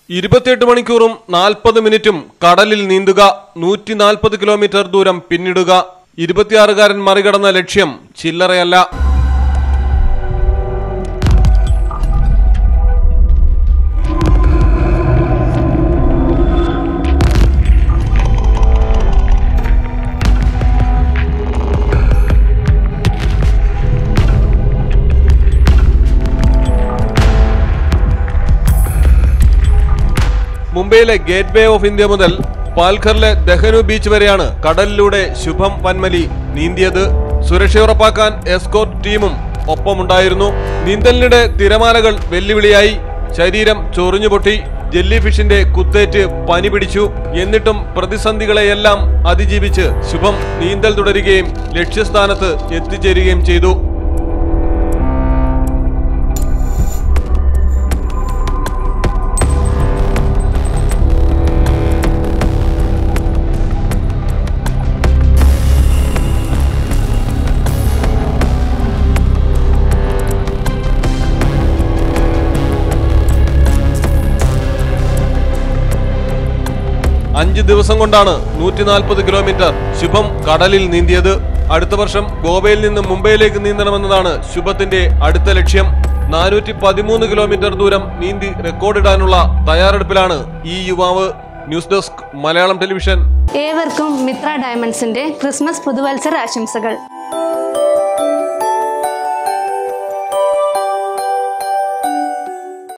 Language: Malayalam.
ഇരുപത്തിയെട്ട് മണിക്കൂറും നാൽപ്പത് മിനിറ്റും കടലിൽ നീന്തുക നൂറ്റി നാൽപ്പത് കിലോമീറ്റർ ദൂരം പിന്നിടുക ഇരുപത്തിയാറുകാരൻ മറികടന്ന ലക്ഷ്യം ചില്ലറയല്ല മുംബൈയിലെ ഗേറ്റ് വേ ഓഫ് ഇന്ത്യ മുതൽ പാൽഘറിലെ ദഹനു ബീച്ച് വരെയാണ് കടലിലൂടെ ശുഭം വൻമലി നീന്തിയത് സുരക്ഷ ഉറപ്പാക്കാൻ എസ്കോർട്ട് ടീമും ഒപ്പമുണ്ടായിരുന്നു നീന്തലിനിടെ തിരമാലകൾ വെല്ലുവിളിയായി ശരീരം ചൊറിഞ്ഞുപൊട്ടി ജെല്ലി ഫിഷിന്റെ കുത്തേറ്റ് പനി പിടിച്ചു എന്നിട്ടും പ്രതിസന്ധികളെയെല്ലാം അതിജീവിച്ച് ശുഭം നീന്തൽ തുടരുകയും ലക്ഷ്യസ്ഥാനത്ത് എത്തിച്ചേരുകയും ചെയ്തു അഞ്ച് ദിവസം കൊണ്ടാണ് നൂറ്റി നാൽപ്പത് കിലോമീറ്റർ ശുഭം കടലിൽ നീന്തിയത് അടുത്ത വർഷം ഗോവയിൽ നിന്ന് മുംബൈയിലേക്ക് നീന്തണമെന്നതാണ് ശുഭത്തിന്റെ അടുത്ത ലക്ഷ്യം നാനൂറ്റി പതിമൂന്ന് കിലോമീറ്റർ ദൂരം നീന്തി റെക്കോർഡിടാനുള്ള തയ്യാറെടുപ്പിലാണ് ഈ യുവാവ് ന്യൂസ് ഡെസ്ക് മലയാളം ടെലിവിഷൻ ഏവർക്കും മിത്ര ഡയമണ്ട്സിന്റെ ക്രിസ്മസ് പുതുവത്സര ആശംസകൾ